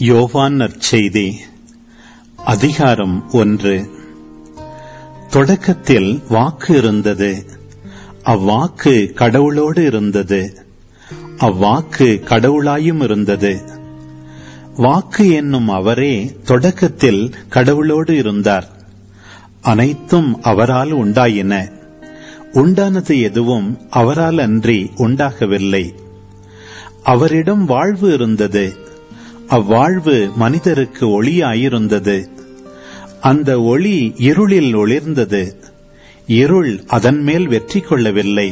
யோவான் நற்செய்தி அதிகாரம் ஒன்று தொடக்கத்தில் வாக்கு இருந்தது அவ்வாக்கு கடவுளோடு இருந்தது அவ்வாக்கு கடவுளாயும் இருந்தது வாக்கு என்னும் அவரே தொடக்கத்தில் கடவுளோடு இருந்தார் அனைத்தும் அவரால் உண்டாயின உண்டானது எதுவும் அவரால் அன்றி உண்டாகவில்லை அவரிடம் வாழ்வு இருந்தது அவ்வாழ்வு மனிதருக்கு ஒளியாயிருந்தது அந்த ஒளி இருளில் ஒளிர்ந்தது இருள் அதன் மேல் வெற்றி கொள்ளவில்லை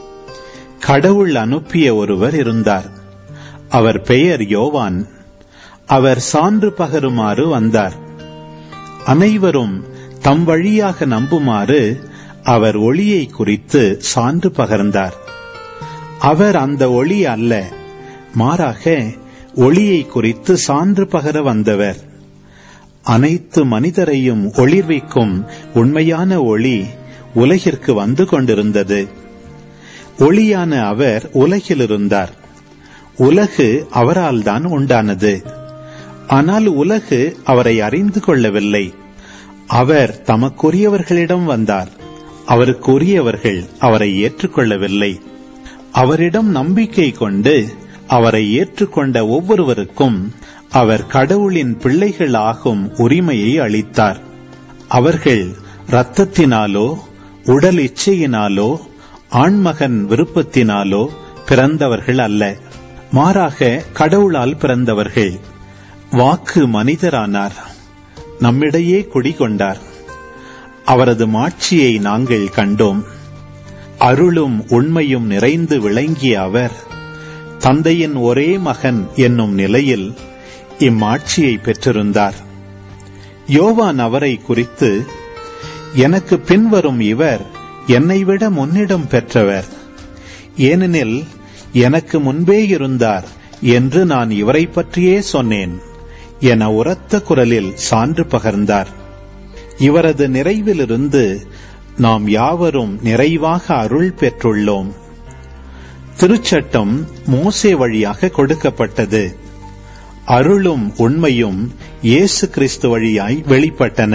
கடவுள் அனுப்பிய ஒருவர் இருந்தார் அவர் பெயர் யோவான் அவர் சான்று பகருமாறு வந்தார் அனைவரும் தம் வழியாக நம்புமாறு அவர் ஒளியை குறித்து சான்று பகர்ந்தார் அவர் அந்த ஒளி அல்ல மாறாக ஒளியை குறித்து சான்று பகர வந்தவர் அனைத்து மனிதரையும் ஒளிர்விக்கும் உண்மையான ஒளி உலகிற்கு வந்து கொண்டிருந்தது ஒளியான அவர் உலகில் இருந்தார் உலகு அவரால் தான் உண்டானது ஆனால் உலகு அவரை அறிந்து கொள்ளவில்லை அவர் தமக்குரியவர்களிடம் வந்தார் அவருக்குரியவர்கள் அவரை ஏற்றுக்கொள்ளவில்லை அவரிடம் நம்பிக்கை கொண்டு அவரை ஏற்றுக்கொண்ட ஒவ்வொருவருக்கும் அவர் கடவுளின் பிள்ளைகள் ஆகும் உரிமையை அளித்தார் அவர்கள் இரத்தத்தினாலோ உடல் இச்சையினாலோ ஆண்மகன் விருப்பத்தினாலோ பிறந்தவர்கள் அல்ல மாறாக கடவுளால் பிறந்தவர்கள் வாக்கு மனிதரானார் நம்மிடையே குடிகொண்டார் அவரது மாட்சியை நாங்கள் கண்டோம் அருளும் உண்மையும் நிறைந்து விளங்கிய அவர் தந்தையின் ஒரே மகன் என்னும் நிலையில் இம்மாட்சியை பெற்றிருந்தார் யோவான் அவரை குறித்து எனக்கு பின்வரும் இவர் என்னை விட முன்னிடம் பெற்றவர் ஏனெனில் எனக்கு முன்பே இருந்தார் என்று நான் இவரை பற்றியே சொன்னேன் என உரத்த குரலில் சான்று பகர்ந்தார் இவரது நிறைவிலிருந்து நாம் யாவரும் நிறைவாக அருள் பெற்றுள்ளோம் திருச்சட்டம் மோசே வழியாக கொடுக்கப்பட்டது அருளும் உண்மையும் இயேசு கிறிஸ்து வழியாய் வெளிப்பட்டன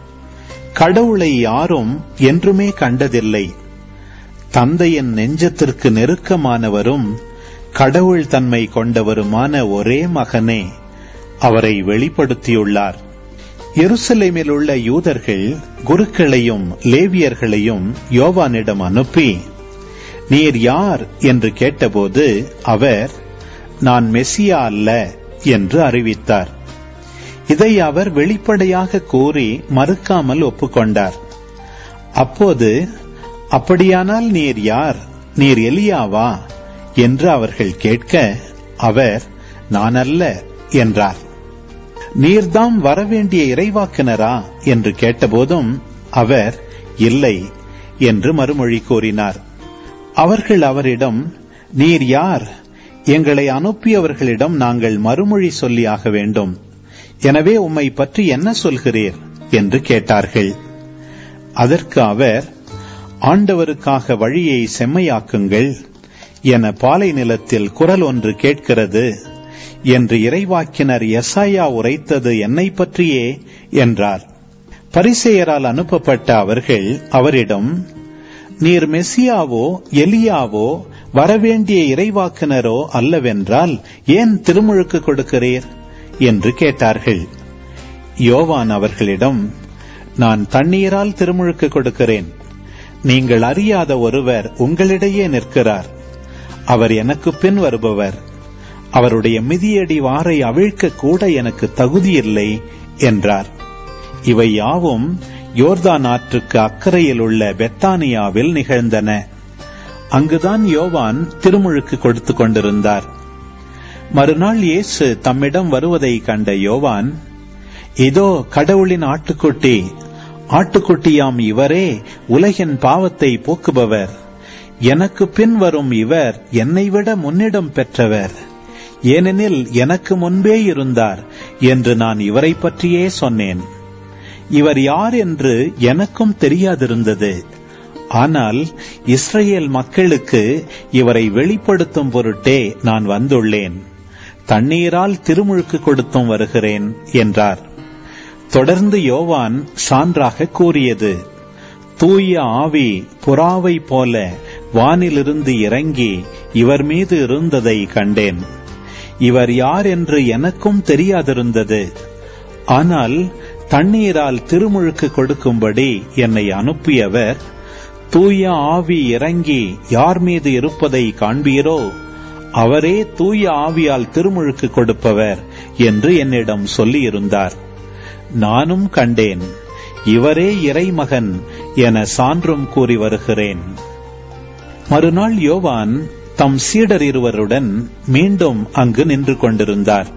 கடவுளை யாரும் என்றுமே கண்டதில்லை தந்தையின் நெஞ்சத்திற்கு நெருக்கமானவரும் கடவுள் தன்மை கொண்டவருமான ஒரே மகனே அவரை வெளிப்படுத்தியுள்ளார் எருசலேமில் உள்ள யூதர்கள் குருக்களையும் லேவியர்களையும் யோவானிடம் அனுப்பி நீர் யார் என்று கேட்டபோது அவர் நான் மெசியா அல்ல என்று அறிவித்தார் இதை அவர் வெளிப்படையாக கூறி மறுக்காமல் ஒப்புக்கொண்டார் அப்போது அப்படியானால் நீர் யார் நீர் எலியாவா என்று அவர்கள் கேட்க அவர் நான் அல்ல என்றார் நீர்தாம் வரவேண்டிய இறைவாக்கினரா என்று கேட்டபோதும் அவர் இல்லை என்று மறுமொழி கூறினார் அவர்கள் அவரிடம் நீர் யார் எங்களை அனுப்பியவர்களிடம் நாங்கள் மறுமொழி சொல்லியாக வேண்டும் எனவே உம்மை பற்றி என்ன சொல்கிறீர் என்று கேட்டார்கள் அதற்கு அவர் ஆண்டவருக்காக வழியை செம்மையாக்குங்கள் என பாலை நிலத்தில் குரல் ஒன்று கேட்கிறது என்று இறைவாக்கினர் எசாயா உரைத்தது என்னை பற்றியே என்றார் பரிசெயரால் அனுப்பப்பட்ட அவர்கள் அவரிடம் நீர் மெசியாவோ எலியாவோ வரவேண்டிய இறைவாக்கினரோ அல்லவென்றால் ஏன் திருமுழுக்கு கொடுக்கிறீர் என்று கேட்டார்கள் யோவான் அவர்களிடம் நான் தண்ணீரால் திருமுழுக்கு கொடுக்கிறேன் நீங்கள் அறியாத ஒருவர் உங்களிடையே நிற்கிறார் அவர் எனக்கு பின் வருபவர் அவருடைய மிதியடி வாரை அவிழ்க்க கூட எனக்கு தகுதியில்லை என்றார் இவை யாவும் யோர்தான் ஆற்றுக்கு அக்கறையில் உள்ள பெத்தானியாவில் நிகழ்ந்தன அங்குதான் யோவான் திருமுழுக்கு கொடுத்து கொண்டிருந்தார் மறுநாள் இயேசு தம்மிடம் வருவதை கண்ட யோவான் இதோ கடவுளின் ஆட்டுக்குட்டி ஆட்டுக்குட்டியாம் இவரே உலகின் பாவத்தை போக்குபவர் எனக்கு பின் வரும் இவர் என்னை விட முன்னிடம் பெற்றவர் ஏனெனில் எனக்கு முன்பே இருந்தார் என்று நான் இவரை பற்றியே சொன்னேன் இவர் யார் என்று எனக்கும் தெரியாதிருந்தது ஆனால் இஸ்ரேல் மக்களுக்கு இவரை வெளிப்படுத்தும் பொருட்டே நான் வந்துள்ளேன் தண்ணீரால் திருமுழுக்கு கொடுத்தும் வருகிறேன் என்றார் தொடர்ந்து யோவான் சான்றாக கூறியது தூய ஆவி புறாவை போல வானிலிருந்து இறங்கி இவர் மீது இருந்ததை கண்டேன் இவர் யார் என்று எனக்கும் தெரியாதிருந்தது ஆனால் தண்ணீரால் திருமுழுக்கு கொடுக்கும்படி என்னை அனுப்பியவர் தூய ஆவி இறங்கி யார் மீது இருப்பதை காண்பீரோ அவரே தூய ஆவியால் திருமுழுக்கு கொடுப்பவர் என்று என்னிடம் சொல்லியிருந்தார் நானும் கண்டேன் இவரே இறைமகன் என சான்றும் கூறி வருகிறேன் மறுநாள் யோவான் தம் சீடர் இருவருடன் மீண்டும் அங்கு நின்று கொண்டிருந்தார்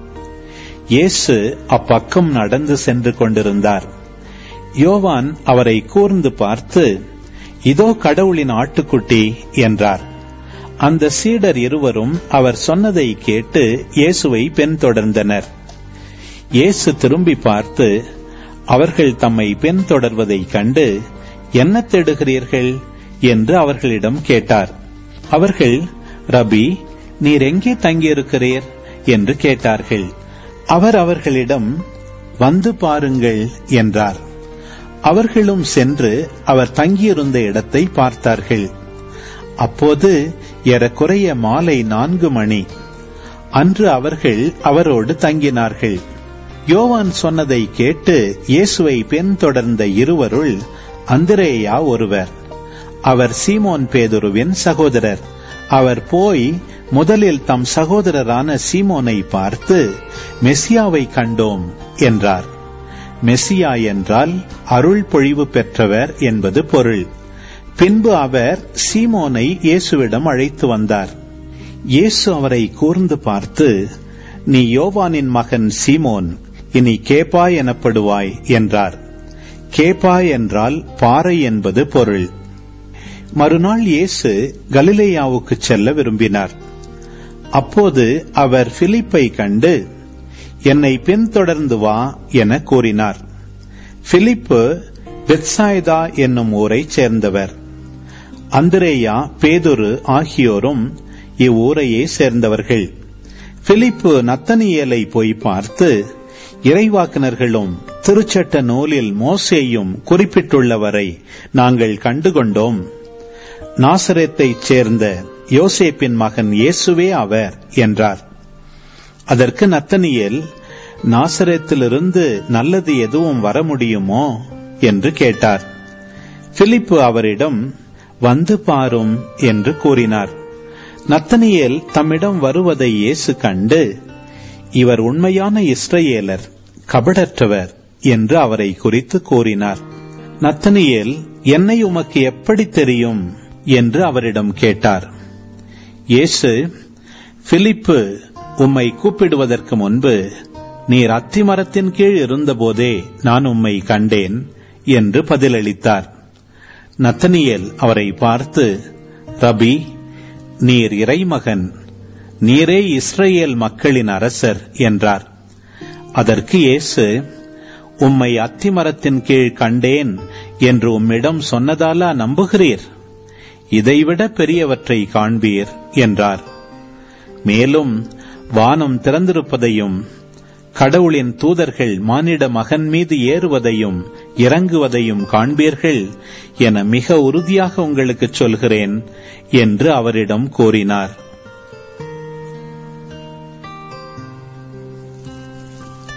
இயேசு அப்பக்கம் நடந்து சென்று கொண்டிருந்தார் யோவான் அவரை கூர்ந்து பார்த்து இதோ கடவுளின் ஆட்டுக்குட்டி என்றார் அந்த சீடர் இருவரும் அவர் சொன்னதை கேட்டு இயேசுவை பின்தொடர்ந்தனர் இயேசு திரும்பி பார்த்து அவர்கள் தம்மை பின்தொடர்வதைக் கண்டு என்ன தேடுகிறீர்கள் என்று அவர்களிடம் கேட்டார் அவர்கள் ரபி நீர் எங்கே தங்கியிருக்கிறீர் என்று கேட்டார்கள் அவர் அவர்களிடம் வந்து பாருங்கள் என்றார் அவர்களும் சென்று அவர் தங்கியிருந்த இடத்தை பார்த்தார்கள் அப்போது ஏறக்குறைய மாலை நான்கு மணி அன்று அவர்கள் அவரோடு தங்கினார்கள் யோவான் சொன்னதை கேட்டு இயேசுவை பின்தொடர்ந்த இருவருள் அந்திரேயா ஒருவர் அவர் சீமோன் பேதுருவின் சகோதரர் அவர் போய் முதலில் தம் சகோதரரான சீமோனை பார்த்து மெசியாவை கண்டோம் என்றார் மெசியா என்றால் அருள் பொழிவு பெற்றவர் என்பது பொருள் பின்பு அவர் சீமோனை இயேசுவிடம் அழைத்து வந்தார் இயேசு அவரை கூர்ந்து பார்த்து நீ யோவானின் மகன் சீமோன் இனி கேப்பா எனப்படுவாய் என்றார் கேப்பா என்றால் பாறை என்பது பொருள் மறுநாள் இயேசு கலிலேயாவுக்கு செல்ல விரும்பினார் அப்போது அவர் பிலிப்பை கண்டு என்னை பின்தொடர்ந்து வா என கூறினார் பிலிப்பு பெத்சாய்தா என்னும் ஊரைச் சேர்ந்தவர் அந்திரேயா பேதுரு ஆகியோரும் இவ்வூரையே சேர்ந்தவர்கள் பிலிப்பு நத்தனியேலை போய் பார்த்து இறைவாக்கினர்களும் திருச்சட்ட நூலில் மோசேயும் குறிப்பிட்டுள்ளவரை நாங்கள் கண்டுகொண்டோம் நாசரேத்தைச் சேர்ந்த யோசேப்பின் மகன் இயேசுவே அவர் என்றார் அதற்கு நத்தனியேல் நாசரேத்திலிருந்து நல்லது எதுவும் வர முடியுமோ என்று கேட்டார் பிலிப்பு அவரிடம் வந்து பாரும் என்று கூறினார் நத்தனியேல் தம்மிடம் வருவதை இயேசு கண்டு இவர் உண்மையான இஸ்ரேலர் கபடற்றவர் என்று அவரை குறித்து கூறினார் நத்தனியேல் என்னை உமக்கு எப்படி தெரியும் என்று அவரிடம் கேட்டார் இயேசு பிலிப்பு உம்மை கூப்பிடுவதற்கு முன்பு நீர் அத்திமரத்தின் கீழ் இருந்தபோதே நான் உம்மை கண்டேன் என்று பதிலளித்தார் நத்தனியேல் அவரை பார்த்து ரபி நீர் இறைமகன் நீரே இஸ்ரேல் மக்களின் அரசர் என்றார் அதற்கு இயேசு உம்மை அத்திமரத்தின் கீழ் கண்டேன் என்று உம்மிடம் சொன்னதாலா நம்புகிறீர் இதைவிட பெரியவற்றை காண்பீர் என்றார் மேலும் வானம் திறந்திருப்பதையும் கடவுளின் தூதர்கள் மானிட மகன் மீது ஏறுவதையும் இறங்குவதையும் காண்பீர்கள் என மிக உறுதியாக உங்களுக்கு சொல்கிறேன் என்று அவரிடம் கூறினார்